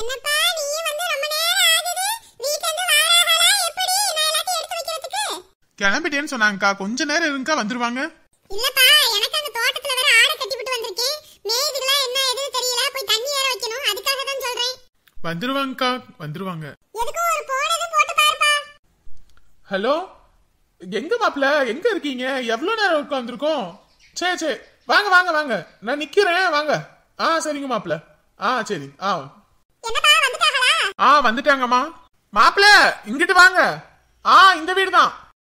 என்னப்பா நீ வந்து ரொம்ப நேரம் ஆகுது வீட்ல இருந்து வாராங்களா எப்படி நான் எல்லாத்தையும் எடுத்து வைக்கிறதுக்கு கிளம்பிட்டேன்னு சொன்னாங்கக்கா கொஞ்ச நேரம் இருங்கக்கா வந்துருவாங்க இல்லப்பா எனக்கு அந்த தோட்டத்துல வேற ஆடை கட்டி விட்டு வந்திருக்கேன் மேய்துலாம் என்ன எதுவும் தெரியல போய் தண்ணி ஏற வைக்கணும் அதுக்காக தான் சொல்றேன் வந்துருவாங்கக்கா வந்துருவாங்க எதுக்கும் ஒரு போனது போட்டு பாருப்பா ஹலோ எங்க மாப்ள எங்க இருக்கீங்க எவ்வளவு நேரம் உட்காந்துருக்கோம் சரி சரி வாங்க வாங்க வாங்க நான் நிக்கிறேன் வாங்க ஆ சரிங்க மாப்ள ஆ சரி ஆ என்னப்பா வந்துட்டாங்களா ஆ வந்துட்டாங்கம்மா மாப்ள இங்கிட்டு வாங்க ஆ இந்த வீடு தான்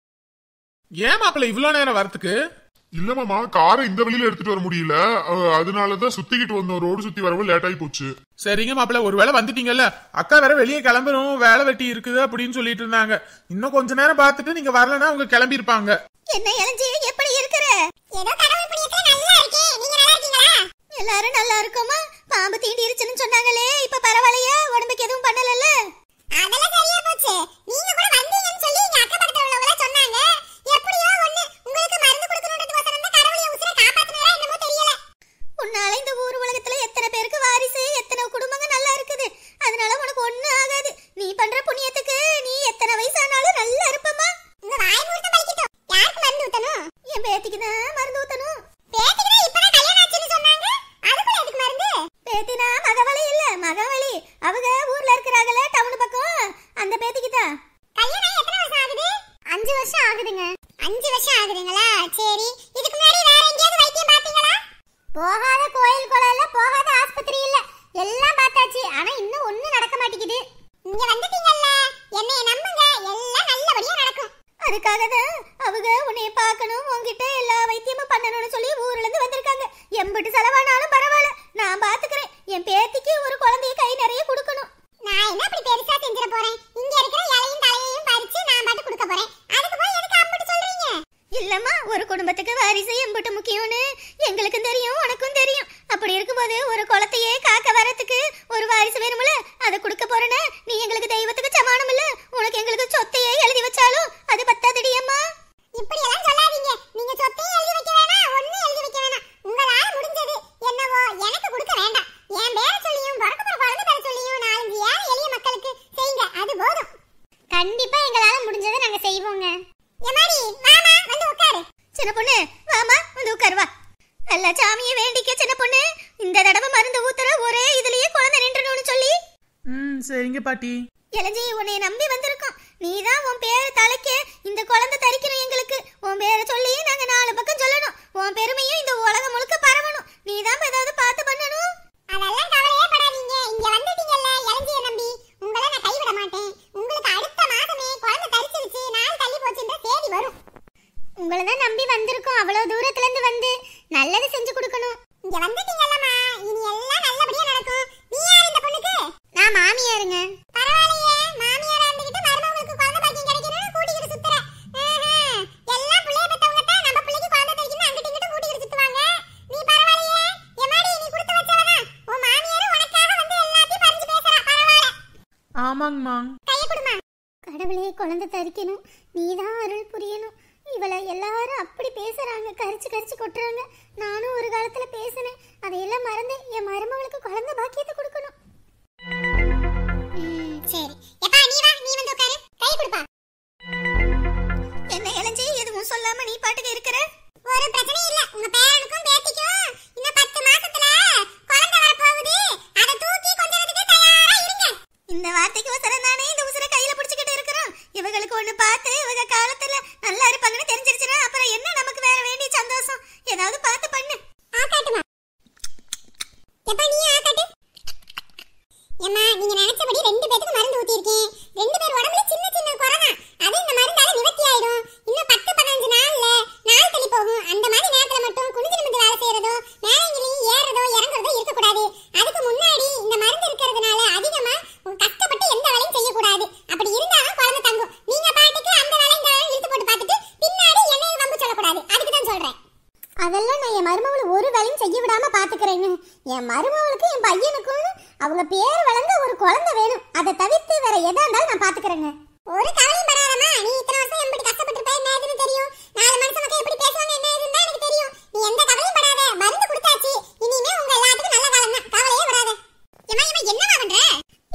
ஏன் மாப்ள இவ்வளவு நேரம் வரதுக்கு இல்ல மாமா காரை இந்த வழியில எடுத்துட்டு வர முடியல அஹ், அதனாலதான் சுத்திக்கிட்டு வந்தோம் ரோடு சுத்தி வரவும் லேட் ஆகி போச்சு சரிங்க மாப்பிள்ள ஒருவேளை வந்துட்டீங்கல்ல அக்கா வேற வெளியே கிளம்பணும் வேலை வெட்டி இருக்குது அப்படின்னு சொல்லிட்டு இருந்தாங்க இன்னும் கொஞ்ச நேரம் பார்த்துட்டு நீங்க வரலன்னா அவங்க கிளம்பி இருப்பாங்க என்ன இளஞ்சி எப்படி இருக்கிற ஏதோ கடவுள் புண்ணியத்துல நல்லா இருக்கேன் நீங்க நல்லா இருக்கீங்களா எல்லாரும் நல்லா இருக்கோமா பாம்பு தீண்டி இருச்சுன்னு சொன்னாங்களே இப்ப பரவாயில்லையா உடம்புக்கு எதுவும் பண்ணலல்ல அதெல்லாம் சரியா போச்சு நீங்க கூட வந்தீங்கன்னு சொல்லி எங்க அக்கா பக்கத்துல உள்ளவங்க சொன்னாங்க எப்படியோ ஒண்ணு உங்களுக்கு மருந்து கொடுக்கணும்ன்றதுக்கோசரம் தான் கடவுள் என் உசுரை காப்பாத்துனாரா என்னமோ தெரியல உன்னால இந்த ஊர் உலகத்துல எத்தனை பேருக்கு வாரிசு எத்தனை குடும்பங்க நல்லா இருக்குது அதனால உனக்கு ஒண்ணு ஆகாது நீ பண்ற புண்ணியத்துக்கு நீ எத்தனை வயசானாலும் நல்லா இருப்பமா உங்க வாய் முழுத்த பலிக்கட்டும் யாருக்கு மருந்து ஊத்தணும் என் பேத்திக்கு தான் மருந்து ஊத்தணும் பேத்திக்கு தான் இப்பதான் கல்யாணம் ஆச்சுன்னு சொன்னாங்க அதுக்குள்ள எதுக்கு மருந்து பேத்தினா மகவளி இல்ல மகவளி அவங்க ஊர்ல இருக்கிறாங்கல டவுன் பக்கம் அந்த பேத்திக்கு தான் கல்யாணம் எத்தனை வருஷம் ஆகுது அஞ்சு வருஷம் ஆகுதுங்க அஞ்சு வருஷம் ஆகுதுங்களா சரி இதுக்கு முன்னாடி வேற எங்கேயாவது வைத்தியம் பாத்தீங்களா போகாத கோயில் குளம் இல்ல போகாத ஆஸ்பத்திரி இல்ல எல்லாம் பார்த்தாச்சு ஆனா இன்னும் ஒண்ணும் நடக்க மாட்டேங்குது இங்க வந்துட்டீங்கல்ல என்னைய நம்புங்க எல்லாம் நல்லபடியா நடக்கும் அதுக்காக தான் அவங்க உன்னைய பார்க்கணும் உன்கிட்ட எல்லா வைத்தியமும் பண்ணணும்னு சொல்லி ஊர்ல இருந்து வந்திருக்காங்க எம்பிட்டு செலவானாலும் பரவாயில்ல நான் பாத்துக்கிறேன் என் பேத்திக்கு ஒரு குழந்தைய கை நிறைய கொடுக்கணும் நான் என்ன அப்படி பெருசா செஞ்சிட போறேன் இங்க இருக்கிற இலையும் தலையையும் பறிச்சு நான் பாட்டு கொடுக்க போறேன் அதுக்கு போய் எதுக்கு அம்பிட்டு சொல்றீங்க இல்லம்மா ஒரு குடும்பத்துக்கு வாரிசு எம்பிட்டு முக்கியம்னு எங்களுக்கும் தெரியும் உனக்கும் தெரியும் அப்படி இருக்கும்போது ஒரு குளத்தையே காக்க வரத்துக்கு ஒரு வாரிசு வேணும்ல அதை கொடுக்க போறேன்னு நீ எங்களுக்கு தெய்வத்துக்கு சமானம் இல்ல உனக்கு எங்களுக்கு சொத்தையே எழுதி வச்சாலும் அது பத்தாதடி அம்மா இப்படி எல்லாம் சொல்லாதீங்க நீங்க சொத்தையும் எழுதி வைக்க வேணாம் ஒண்ணும் எழுதி வைக்க வேணாம் உங்களால முடிஞ்சது என்னவோ எனக்கு கொடுக்க வேண்டாம் என் பேர சொல்லியும் பிறக்க போற குழந்தை பேர சொல்லியும் நாலஞ்சு ஏழை எளிய மக்களுக்கு செய்யுங்க அது போதும் கண்டிப்பா எங்களால முடிஞ்சதை நாங்க செய்வோங்க எமாடி வாமா வந்து உட்காரு சின்ன பொண்ணு வாமா வந்து உட்காரு வா நல்ல சாமியை வேண்டிக்க சின்ன பொண்ணு இந்த தடவை மருந்து ஊத்துற ஒரே இதுலயே குழந்தை நின்றணும்னு சொல்லி ம் சரிங்க பாட்டி இளஞ்சி உன்னை நம்பி வந்திருக்கோம் நீதான் உன் பேரை தலைக்க இந்த குழந்தை தரிக்கணும் எங்களுக்கு உன் பேரை சொல்லி நாங்க நாலு பக்கம் சொல்லணும் உன் பெருமையும் இந்த உலகம் முழுக்க பரவணும் நீதான் ஏதாவது பார்த்து பண்ணணும் அதெல்லாம் கவலையே படாதீங்க இங்க வந்துட்டீங்கல்ல இளஞ்சிய நம்பி உங்களை நான் கைவிட மாட்டேன் உங்களுக்கு அடுத்த மாசமே குழந்தை தரிச்சிருச்சு நாள் தள்ளி போச்சுன்ற தேடி வரும் உங்களை தான் நம்பி வந்திருக்கோம் அவ்வளவு தூரத்துல இருந்து வந்து நல்லது செஞ்சு கொடுக்கணும் இங்க வந்துட்டீங்கல்லம்மா இனி எல்லாம் நல்லபடியா நடக்கும் நீ யார் இந்த பொண்ணுக்கு நான் மாமியாருங்க பரவாயில்லையே மாமியாரா இருந்துகிட்டு மருமகளுக்கு குழந்தை பாக்கியம் கிடைக்கணும்னு கூட்டிக்கிட்டு சுத்துற ஆஹா, எல்லாம் பிள்ளைய பெத்தவங்க தான் நம்ம பிள்ளைக்கு குழந்தை கிடைக்கணும் அங்கிட்டு இங்கிட்டு கூட்டிக்கிட்டு சுத்துவாங்க நீ பரவாயில்லையே எம்மாடி நீ கொடுத்து வச்சவனா உன் மாமியார் உனக்காக வந்து எல்லாத்தையும் பறிஞ்சு பேசுறா பரவாயில்ல ஆமாங்கம்மா கைய கொடுமா கடவுளே குழந்தை தரிக்கணும் நீதான் அருள் புரியணும் இவளை எல்லாரும் அப்படி பேசுறாங்க கரிச்சு கரிச்சு கொட்டுறாங்க நானும் ஒரு காலத்துல பேசினேன் அதையெல்லாம் மறந்து என் மருமகளுக்கு குழந்தை பாக்கியத்தை கொடுக்கணும் சரி எப்பா நீ வா நீ வந்து உட்காரு கை கொடுப்பா என்ன இளஞ்சி எதுவும் சொல்லாம நீ பாட்டுக்கு இருக்கிற ஒரு பிரச்சனையும் இல்ல உங்க பேரனுக்கும் பேத்திக்கும் இன்னும் பத்து மாசத்துல குழந்தை வரப்போகுது அதை தூக்கி கொஞ்ச நேரத்துக்கு தயாரா இருங்க இந்த வார்த்தைக்கு உசரம் தானே இந்த உசுரை கையில புடிச்சுக்கிட்டு இருக்கிறோம் இவங்களுக்கு ஒண்ணு பார்த்து இவங்க காலத்துல நல்லா இருப்பாங்கன்னு தெரிஞ்சிருச்சுன்னா அப்புறம் என்ன நமக்கு வேற வேண்டிய சந்தோஷம் ஏதாவது பார்த்து பண்ணு ஆகாட்டுமா எப்ப நீ ஆகாட்டு ஏம்மா நீங்க நினைச்சபடி ரெண்டு பேத்துக்கு மருந்து ஊத்திருக்கேன் ரெண்டு பேர் உடம்புல சின்ன சின்ன குறைதான் அது இந்த மருந்தால நிவர்த்தி ஆயிடும் இன்னும் பத்து பதினஞ்சு நாள்ல நாள் தள்ளி போகும் அந்த மாதிரி நேரத்துல மட்டும் குனிஞ்சு நிமிந்து வேலை செய்யறதோ மேலங்கிலையும் ஏறதோ இறங்குறதோ இருக்கக்கூடாது அதுக்கு முன்னாடி இந்த மருந்து இருக்கிறதுனால அதிகமா உங்க கஷ்டப்பட்டு எந்த வேலையும் செய்யக்கூடாது அப்படி இருந்தாலும் குழந்தை தங்கும் நீங்க பாட்டுக்கு அந்த வேலை இந்த வேலை இழுத்து போட்டு பார்த்துட்டு பின்னாடி என்னைய வம்பு சொல்லக்கூடாது அதுக்கு தான் சொல்றேன் அதெல்லாம் நான் என் மருமகளை ஒரு வேலையும் செய்ய விடாம பாத்துக்கிறேங்க என் மருமகளுக்கு என் பையனுக்கும் அவங்க பேர் வளர்ந்த ஒரு குழந்தை வேணும் அதை தவிர்த்து வேற எதா இருந்தாலும் நான் பாத்துக்கிறேங்க ஒரு கவலையும் படாதம்மா நீ இத்தனை வருஷம் எப்படி கஷ்டப்பட்டிருப்ப என்ன ஏதுன்னு தெரியும் நாலு மனுஷன் மக்கள் எப்படி பேசுவாங்க என்ன ஏதுன்னு தான் எனக்கு தெரியும் நீ எந்த கவலையும் படாத மருந்து கொடுத்தாச்சு இனிமே உங்க எல்லாத்துக்கும் நல்ல காலம் தான் கவலையே படாத ஏமா ஏமா என்னமா பண்ற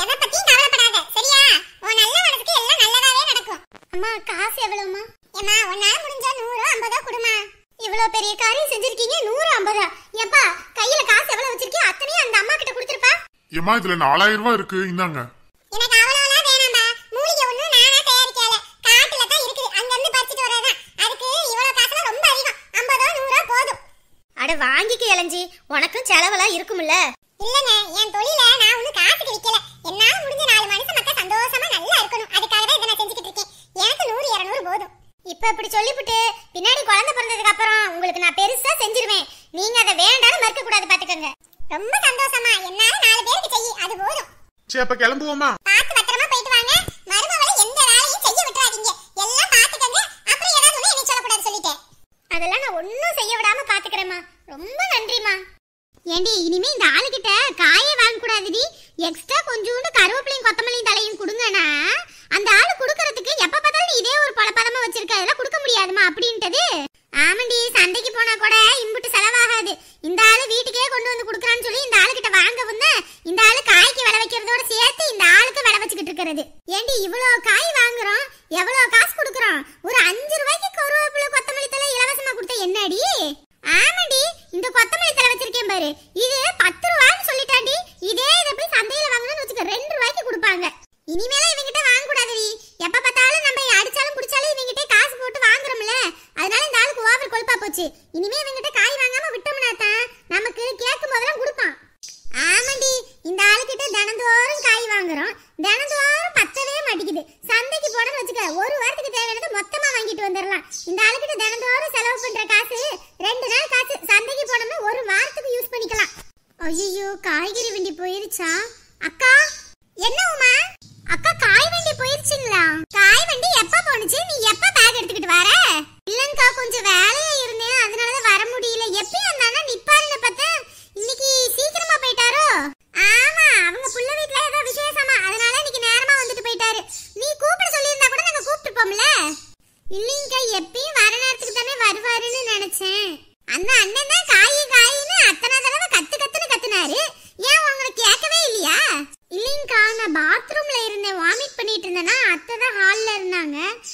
எதை பத்தியும் கவலைப்படாத சரியா உன் நல்ல மனசுக்கு எல்லாம் நல்லதாவே நடக்கும் அம்மா காசு எவ்வளவுமா ஏமா உன்னால முடிஞ்சா நூறு ஐம்பதோ கொடுமா இவ்வளவு பெரிய காரியம் செஞ்சிருக்கீங்க நூறு ஐம்பதா ஏப்பா கையில காசு எவ்வளவு வச்சிருக்கீங்க அத்தனையும் அந்த அம்மா கிட்ட கொடுத்துருப்பா ஏமா இதுல நாலாயிரம் ரூபாய் இருக்கு இந்தாங்க எனக்கு அவ்வளவுலாம் வேணாம்பா மூலிகை ஒண்ணும் நானா தயாரிக்கல காட்டுல தான் இருக்குது அங்க இருந்து பறிச்சிட்டு வரதான் அதுக்கு இவ்வளவு காசுலாம் ரொம்ப அதிகம் ஐம்பதோ நூறோ போதும் அட வாங்கிக்க இளஞ்சி உனக்கும் செலவெல்லாம் இருக்கும்ல இல்லங்க என் தொழில நான் ஒண்ணும் காசுக்கு விக்கல என்னால முடிஞ்ச நாலு மனுஷன் மக்கள் சந்தோஷமா நல்லா இருக்கணும் அதுக்காக தான் இதை நான் செஞ்சுக்கிட்டு இருக்கேன் எனக்கு நூறு இருநூறு போதும் இப்ப இப்படி சொல்லிவிட்டு பின்னாடி குழந்தை பிறந்ததுக்கு அப்புறம் உங்களுக்கு நான் பெருசா செஞ்சிருவேன் நீங்க அதை வேண்டாம்னு மறுக்க கூடாது பாத்துக்கோங்க ரொம்ப சந்தோஷமா என்னால நாலு பேருக்கு செய்யி அது போதும் சரி அப்ப கிளம்புவோமா பார்த்து பத்திரமா போயிட்டு வாங்க மருமகளை எந்த வேலையும் செய்ய விட்டுறாதீங்க எல்லாம் பார்த்துக்கங்க அப்புறம் ஏதாவது ஒண்ணு என்னை சொல்லக்கூடாது சொல்லிட்டேன் அதெல்லாம் நான் ஒன்னும் செய்ய விடாம பாத்துக்கிறேம்மா ரொம்ப நன்றிம்மா ஏண்டி இனிமே இந்த ஆளுகிட்ட காயே வாங்க கூடாதுடி எக்ஸ்ட்ரா கொஞ்சோண்டு கருவேப்பிலையும் கொத்தமல்லியும் தலையும் கொடுங்கனா அந்த ஆளு குடுக்கறதுக்கு எப்ப பார்த்தாலும் நீ இதே ஒரு பழப்பதமா வச்சிருக்க அதெல்லாம் கொடுக்க முடியாதுமா அப்படின்ட்டது ஆமாண்டி சந்தைக்கு போனா கூட இம்புட்டு செலவாகாது இந்த ஆளு வீட்டுக்கே கொண்டு வந்து குடுக்கறான்னு சொல்லி இந்த ஆளுகிட்ட வாங்கவும் தான் இந்த ஆளு காய்க்கு விலை வைக்கிறதோட சேர்த்து இந்த ஆளுக்கு விலை வச்சுக்கிட்டு இருக்கிறது ஏண்டி இவ்வளோ காய் வாங்குறோம் எவ்வளோ காசு கொடுக்குறோம் ஒரு அஞ்சு ரூபாய்க்கு கருவேப்பிலை கொத்தமல்லி தலை இலவசமா கொடுத்த என்னடி ஆமாடி இந்த கொத்தமல்லி தலை வச்சிருக்கேன் பாரு இது பத்து ரூபான்னு சொல்லிட்டாண்டி இதே இதை போய் சந்தையில வாங்கணும்னு வச்சுக்க ரெண்டு ரூபாய்க்கு கொடுப்பாங்க இனிமேல இவங்கிட்ட வாங்க கூடாதுடி எப்ப பார்த்தாலும் நம்ம அடிச்சாலும் புடிச்சாலும் இவங்கிட்ட காசு போட்டு வாங்குறோம்ல அதனால இந்த ஆளுக்கு ஓவர் கொழுப்பா போச்சு இனிமே இவங்கிட்ட காய் வாங்காம விட்டோம்னா தான் நமக்கு கேட்கும் போதெல்லாம் கொடுப்பான் ஆமாண்டி இந்த ஆளுகிட்ட தினந்தோறும் காய் வாங்குறோம் தினந்தோறும் பத்தவே மாட்டேங்குது சந்தைக்கு போனோம்னு வச்சுக்க ஒரு வாரத்துக்கு தேவையானது மொத்தமா வாங்கிட்டு வந்துடலாம் இந்த ஆளுகிட்ட தினந்தோறும் செலவு பண்ற காசு ரெண்டு நாள் காசு சந்தைக்கு போனோம்னா ஒரு வாரத்துக்கு யூஸ் பண்ணிக்கலாம் ஐயோ காய்கறி வண்டி போயிருச்சா அக்கா என்ன உமா அக்கா காய் வண்டி போயிருச்சுங்களா காய் வண்டி எப்ப போனுச்சு நீ எப்ப பேக் எடுத்துக்கிட்டு வர இல்லங்கா கொஞ்சம் வேலையா இருந்தேன் அதனாலதான் வர முடியல எப்பயும் அந்த அண்ணா நிப்பாருன்னு பார்த்தேன் இன்னைக்கு சீக்கிரமா போயிட்டாரோ ஆமா அவங்க புள்ள வீட்ல ஏதோ விசேஷமா அதனால இன்னைக்கு நேரமா வந்துட்டு போயிட்டாரு நீ கூப்பிட சொல்லியிருந்தா கூட நாங்க கூப்பிட்டுப்போம்ல இல்லைங்கக்கா எப்பயும் வர நேரத்துக்கு தானே வருவாருன்னு நினைச்சேன் அந்த அண்ணன் தான் காய் காயின்னு அத்தனை தடவை கத்து கத்துன்னு கத்துனாரு ஏன் உங்களுக்கு கேட்கவே இல்லையா இல்லைங்கக்கா நான் பாத்ரூம்ல இருந்தேன் வாமிட் பண்ணிட்டு இருந்தேன்னா அத்தை தான் ஹால்ல இருந்தாங்க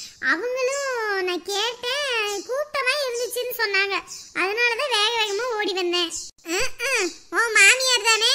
அவங்களும் நான் கேட்டேன் கூட்டமா இருந்துச்சுன்னு சொன்னாங்க அதனால தான் வேக வேகமா ஓடி வந்தேன் அஹ், அஹ். ஓ மாமியார் தானே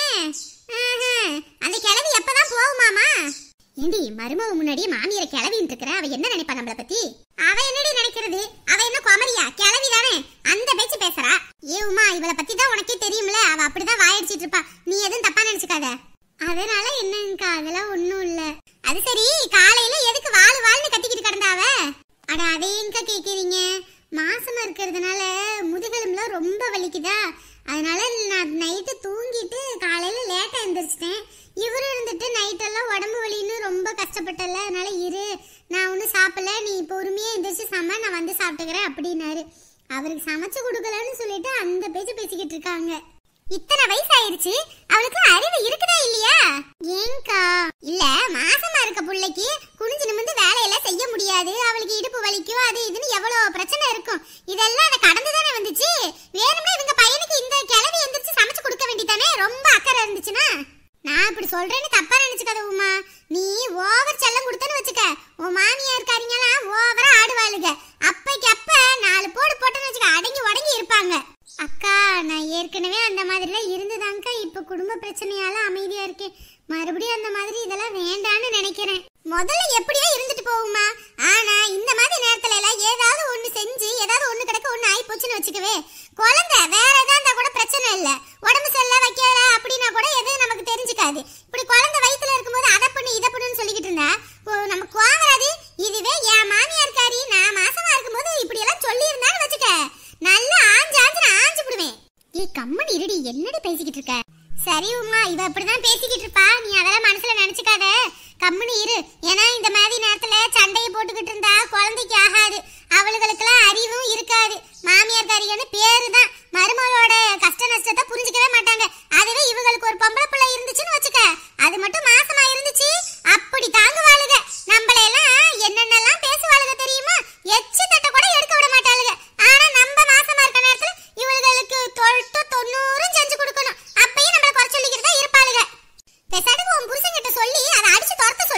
ஆஹ், அந்த கிழவி எப்பதான் போகுமாமா ஏண்டி மருமக முன்னாடியே மாமியார கிளவின்னு இருக்கிற அவ என்ன நினைப்பா நம்மள பத்தி அவ என்னடி நினைக்கிறது அவ என்ன குமரியா கிளவி தானே அந்த பேச்சு பேசுறா ஏ உமா இவளை பத்தி தான் உனக்கே தெரியும்ல அவ அப்படிதான் வாயடிச்சிட்டு இருப்பா நீ எதுவும் தப்பா நினைச்சுக்காத அதனால என்னங்கக்கா அதெல்லாம் ஒண்ணும் இல்ல அது சரி காலையில எதுக்கு வாழு வாழ்னு கத்திக்கிட்டு கிடந்தாவ அட அதை எங்க கேக்குறீங்க மாசமா இருக்கிறதுனால முதுகெலும்புல ரொம்ப வலிக்குதா அதனால நான் நைட்டு தூங்கிட்டு காலையில லேட்டா எந்திரிச்சிட்டேன் இவரு இருந்துட்டு நைட்டெல்லாம் உடம்பு வலின்னு ரொம்ப கஷ்டப்பட்டல அதனால இரு நான் ஒன்றும் சாப்பிடல நீ பொறுமையா எந்திரிச்சு சம நான் வந்து சாப்பிட்டுக்கிறேன் அப்படின்னாரு அவருக்கு சமைச்சு கொடுக்கலன்னு சொல்லிட்டு அந்த பேச்சு பேசிக்கிட்டு இருக்காங்க இத்தனை வயசு ஆயிருச்சு அவளுக்கு அறிவு இருக்குதா இல்லையா ஏங்கா இல்ல மாசமா இருக்க புள்ளைக்கு குனிஞ்சு நிமிந்து வேலையெல்லாம் செய்ய முடியாது அவளுக்கு இடுப்பு வலிக்கும் அது இதுன்னு எவ்வளவு பிரச்சனை இருக்கும் இதெல்லாம் அதை கடந்து தானே வந்துச்சு வேணும்னே இவங்க பையனுக்கு இந்த கிளவி எந்திரிச்சு சமைச்சு கொடுக்க வேண்டியதானே ரொம்ப அக்கறை இருந்துச்சுன்னா நான் இப்படி சொல்றேன்னு தப்பா நினைச்சுக்காத உமா நீ ஓவர் செல்லம் கொடுத்தன்னு வச்சுக்க உன் மாமியார் காரிங்கெல்லாம் ஓவரா ஆடுவாளுங்க அப்பைக்கு அப்ப நாலு போடு போட்டேன்னு வச்சுக்க அடங்கி உடங்கி இருப்பாங்க அக்கா நான் ஏற்கனவே அந்த மாதிரிலாம் இருந்துதாங்க்கா இப்ப குடும்ப பிரச்சனையால அமைதியா இருக்கேன் மறுபடியும் அந்த மாதிரி இதெல்லாம் வேண்டான்னு நினைக்கிறேன் முதல்ல எப்படியோ இருந்துட்டு போகுமா ஆனா இந்த மாதிரி நேரத்துல எல்லாம் ஏதாவது ஒண்ணு செஞ்சு ஏதாவது ஒண்ணு கிடக்க ஒண்ணு ஆயி போச்சுன்னு வச்சுக்கவே குழந்தை வேற ஏதா இருந்தா கூட பிரச்சனை இல்ல உடம்பு சரியில்ல வைக்கல அப்படின்னா கூட எதுவும் நமக்கு தெரிஞ்சுக்காது இப்படி குழந்தை வயித்துல இருக்கும்போது அதை பண்ணு இதை பண்ணுன்னு சொல்லிக்கிட்டு இருந்தா கொ- நமக்கு வாங்குறது இதுவே என் மாமியார்காரி நான் மாசமா இருக்கும்போது இப்படி எல்லாம் சொல்லி இருந்தான்னு வச்சுக்க நல்லா ஆஞ்சு ஆஞ்சு நான் ஆஞ்சு விடுவேன் ஏய் கம்மன் இருடி என்னடி பேசிக்கிட்டு இருக்க சரி உமா இவ அப்படிதான் பேசிக்கிட்டு இருப்பா நீ அதெல்லாம் மனசுல நினைச்சுக்காத கம்முனு இரு ஏன்னா இந்த மாதிரி நேரத்துல சண்டையை போட்டுக்கிட்டு இருந்தா குழந்தைக்கு ஆகாது அவளுகளுக்கெல்லாம் அறிவும் இருக்காது மாமியார் காரியன்னு பேரு தான் மருமகளோட கஷ்ட நஷ்டத்தை புரிஞ்சுக்கவே மாட்டாங்க அதுவே இவங்களுக்கு ஒரு பொம்பளை பிள்ளை இருந்துச்சுன்னு வச்சுக்க அது மட்டும் மாசமா இருந்துச்சு அப்படி தாங்குவாளுக நம்மள எல்லாம் என்னென்னலாம் பேசுவாளுக தெரியுமா எச்சு தட்ட கூட எடுக்க விட மாட்டாளுக ஆனா நம்ம மாசமா இருக்க நேரத்துல இவளுகளுக்கு தொட்டு தொண்ணூறும் செஞ்சு கொடுக்கணும் அப்பயும் நம்மள குறை சொல்லிக்கிட்டு தான் இருப்பாளுக பேசாட்டுக்கு உன் புருஷன்கிட்ட சொல்லி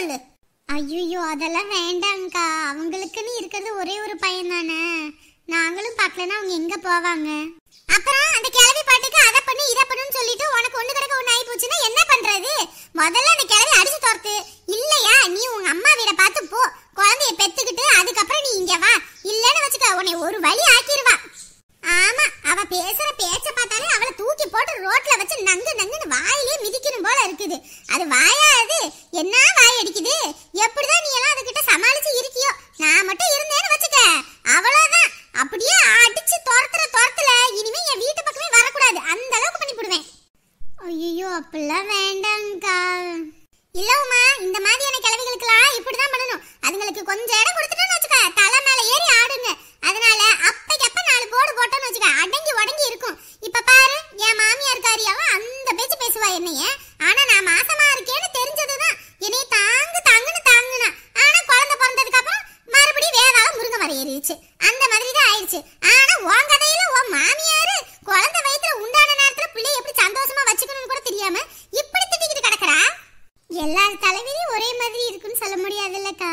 சொல்லு ஐயோ அதெல்லாம் வேண்டாம்க்கா அவங்களுக்குன்னு இருக்கிறது ஒரே ஒரு பையன் தானே நாங்களும் பார்க்கலன்னா அவங்க எங்க போவாங்க அப்புறம் அந்த கிழவி பாட்டுக்கு அதை பண்ணு இதை பண்ணுன்னு சொல்லிட்டு உனக்கு ஒண்ணு கிடக்க ஒண்ணு ஆகி போச்சுன்னா என்ன பண்றது முதல்ல அந்த கிழவி அடிச்சு துரத்து இல்லையா நீ உங்க அம்மா வீட பார்த்து போ குழந்தைய பெத்துக்கிட்டு அதுக்கப்புறம் நீ இங்க வா இல்லன்னு வச்சுக்க உன்னை ஒரு வழி ஆக்கிடுவா ஆமா அவ பேசுற பேச்ச பார்த்தாலே அவளை தூக்கி போட்டு ரோட்ல வச்சு நங்கு நங்குன்னு வாயிலே மிதிக்கணும் போல இருக்குது அது வாயா அது என்ன வாய் அடிக்குது எப்படிதான் நீ எல்லாம் அதுகிட்ட சமாளிச்சு இருக்கியோ நான் மட்டும் இருந்தேன்னு வச்சுக்க அவ்வளவுதான் அப்படியே அடிச்சு துரத்துற துரத்துல இனிமே என் வீட்டு பக்கமே வரக்கூடாது அந்த அளவுக்கு பண்ணி போடுவேன் ஐயோ அப்படிலாம் வேண்டாம்க்கா இல்ல உமா இந்த மாதிரியான கிழவிகளுக்கெல்லாம் இப்படிதான் பண்ணணும் அதுங்களுக்கு கொஞ்சம் இடம் கொடுத்துட்டோம்னு வச்சுக்க தலை மேல ஏறி ஆடுங்க அதனால அப்பைக்கப்ப நாலு போடு போட்டோம்னு வச்சுக்க அடங்கி உடங்கி இருக்கும் இப்ப பாரு என் மாமியார் காரியாவும் அந்த பேச்சு பேசுவா என்னைய ஆனா நான் மாசமா இருக்கேன்னு தெரிஞ்சதுதான் என்னை தாங்கு தாங்குன்னு தாங்குனா ஆனா குழந்தை பிறந்ததுக்கு அப்புறம் மறுபடியும் வேதாள முருங்க வர ஏறிடுச்சு அந்த மாதிரி தான் ஆயிடுச்சு ஆனா உன் கதையில உன் மாமியாரு குழந்தை வயித்துல உண்டான நேரத்துல பிள்ளைய எப்படி சந்தோஷமா வச்சுக்கணும்னு கூட தெரியாம இப்படி திட்டிக்கிட்டு கிடக்குறா எல்லார் தலைவிலையும் ஒரே மாதிரி இருக்குன்னு சொல்ல முடியாதுல்லக்கா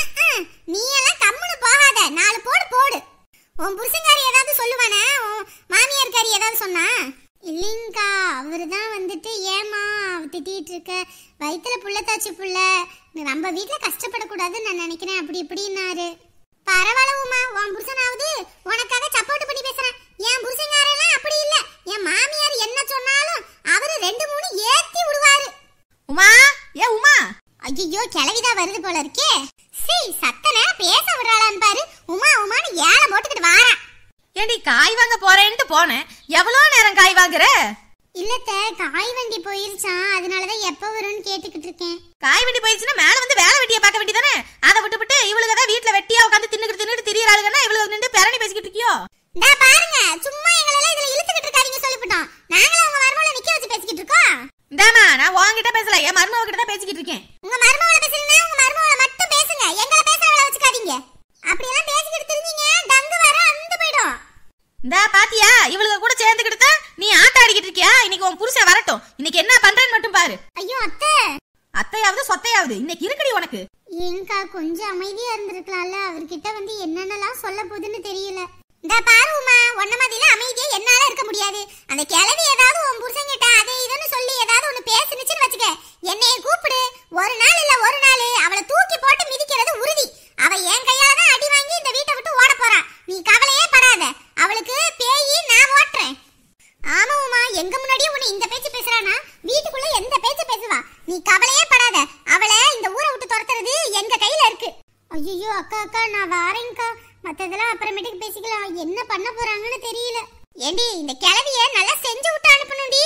நீ எல்லாம் கம்முன்னு போகாத நாலு போடு போடு உன் புருஷங்காரி ஏதாவது சொல்லுவானே உன் மாமியார்காரி ஏதாவது சொன்னா இல்லைங்கக்கா அவரு தான் வந்துட்டு ஏமா அவ திட்டிட்டு இருக்க வயித்துல புள்ளத்தாச்சு புள்ள நம்ம வீட்ல கஷ்டப்படக்கூடாதுன்னு நான் நினைக்கிறேன் அப்படி இப்படின்னாரு பரவாயில்ல உமா உன் புருஷனாவது உனக்காக சப்போர்ட் பண்ணி பேசுறேன் என் புருஷங்காரெல்லாம் அப்படி இல்ல என் மாமியார் என்ன சொன்னாலும் அவரு ரெண்டு மூணு ஏத்தி விடுவாரு உமா ஏ உமா ஐயோ கிளவிதான் வருது போல இருக்கே சீ சத்தன பேச விடுறாளான்னு பாரு உமா உமான்னு ஏழை போட்டுக்கிட்டு வாரா ஏண்டி காய் வாங்க போறேன்ட்டு போனேன் எவ்வளோ நேரம் காய் வாங்குற இல்லத்த காய் வண்டி போயிருச்சான் அதனாலதான் எப்ப வரும்னு கேட்டுக்கிட்டு இருக்கேன் காய் வண்டி போயிடுச்சுன்னா மேல வந்து வேலை வெட்டியை பார்க்க வேண்டியதானே அதை விட்டுவிட்டு இவளுக தான் வீட்டுல வெட்டியா உட்காந்து தின்னுக்கிட்டு தின்னுட்டு திரியறாளுங்கன்னா இவளுக்கு நின்று பெரணி பேசிக்கிட்டு இருக்கியோ டா பாருங்க சும்மா எங்களெல்லாம் இதுல இழுத்துக்கிட்டு இருக்காதீங்க சொல்லிவிட்டோம் நாங்களும் உங்க மருமகளை நிக்க வச்சு பேசிக்கிட்டு இருக்கோம் இந்தாமா நான் உன்கிட்ட பேசல என் மருமக கிட்ட தான் பேசிக்கிட்டு இருக்கேன் உங்க மருமகளை பேசுறீங்கன்னா உங்க மருமகளை மட்டும் பேசுங்க எங்களை பேசுறவள வச்சுக்காதீங்க அப்படியெல்லாம் பேசிக்கிட்டு இருந்தீங்க டங்கு வர அந்த போயிடும் இந்தா பாத்தியா இவளுக கூட சேர்ந்துக்கிட்டு தான் நீ ஆட்ட ஆடிக்கிட்டு இருக்கியா இன்னைக்கு உன் புருஷன் வரட்டும் இன்னைக்கு என்ன பண்றேன்னு மட்டும் பாரு ஐயோ அத்தை அத்தையாவது சொத்தையாவது இன்னைக்கு இருக்குடி உனக்கு ஏங்கா கொஞ்சம் அமைதியா இருந்திருக்கலாம்ல அவர்கிட்ட வந்து என்னென்னலாம் சொல்ல போகுதுன்னு தெரியல இந்த பாரு உமா உன்ன மாதிரிலாம் அமைதியா என்னால இருக்க முடியாது அந்த கிழவி ஏதாவது உன் புருஷன்கிட்ட அதை இதுன்னு சொல்லி ஏதாவது ஒண்ணு பேசுனுச்சுன்னு வச்சுக்க என்னைய கூப்பிடு ஒரு நாள் இல்ல ஒரு நாள் அவளை தூக்கி போட்டு மிதிக்கிறது உறுதி அவ என் கையால தான் அடி வாங்கி இந்த வீட்டை விட்டு ஓட போறா நீ கவலையே படாத அவளுக்கு பேயி நான் ஓட்டுறேன் ஆமா உமா எங்க முன்னாடியே உன்னை இந்த பேச்சு பேசுறானா வீட்டுக்குள்ள எந்த பேச்சு பேசுவா நீ கவலையே படாத அவளை இந்த ஊரை விட்டு துரத்துறது எங்க கையில இருக்கு ஐயோ அக்கா அக்கா நான் வாரேன்க்கா மத்ததெல்லாம் அப்புறமேட்டுக்கு பேசிக்கலாம் என்ன பண்ண போறாங்கன்னு தெரியல ஏண்டி இந்த கிழவிய நல்லா செஞ்சு விட்டு அனுப்பணும்டி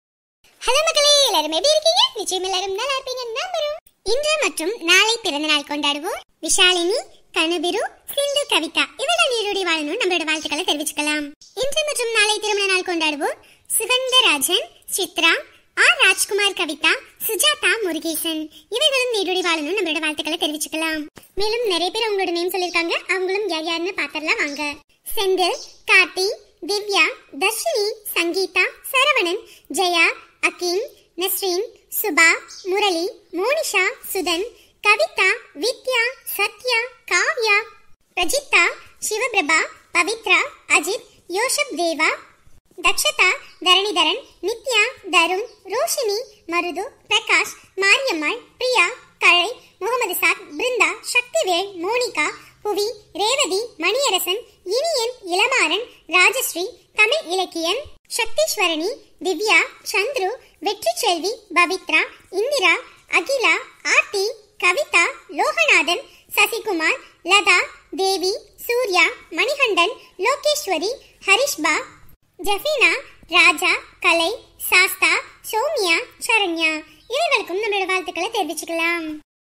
ஹலோ மக்களே எல்லாரும் எப்படி இருக்கீங்க நிச்சயம் எல்லாரும் நல்லா இருப்பீங்க நம்புறோம் இன்று மற்றும் நாளை பிறந்த நாள் கொண்டாடுவோம் விஷாலினி கனபிரு சிந்து கவிதா இவர்கள் நீரோடி வாழணும் நம்மளோட வாழ்த்துக்களை தெரிவிச்சுக்கலாம் இன்று மற்றும் நாளை திருமண நாள் கொண்டாடுவோம் சுகந்தராஜன் சித்ரா ஆர் ராஜ்குமார் கவிதா சுஜாதா முருகேசன் இவர்களும் நீரோடி வாழணும் நம்மளோட வாழ்த்துக்களை தெரிவிச்சுக்கலாம் மேலும் நிறைய பேர் அவங்களோட நேம் சொல்லியிருக்காங்க அவங்களும் யார் யாருன்னு பாத்திரலாம் வாங்க செந்தில் கார்த்தி திவ்யா தர்ஷினி சங்கீதா சரவணன் ஜெயா அகீம் நஸ்ரீன் சுபா முரளி மோனிஷா சுதன் கவிதா வித்யா சத்யா காவ்யா பிரஜித்தா சிவபிரபா பவித்ரா அஜித் யோஷப் தேவா தக்ஷதா தரணிதரன் நித்யா தருண் ரோஷினி மருது பிரகாஷ் மாரியம்மாள் பிரியா கழை முகமது சாத் பிருந்தா சக்திவேல் மோனிகா புவி ரேவதி மணியரசன் இனியன் இளமாறன் ராஜஸ்ரீ தமிழ் இலக்கியன் சக்தீஸ்வரணி திவ்யா சந்துரு வெற்றி செல்வி பவித்ரா இந்திரா அகிலா ஆர்த்தி கவிதா லோகநாதன் சசிகுமார் லதா தேவி சூர்யா மணிகண்டன் லோகேஸ்வரி ஹரிஷ்பா ஜஃபீனா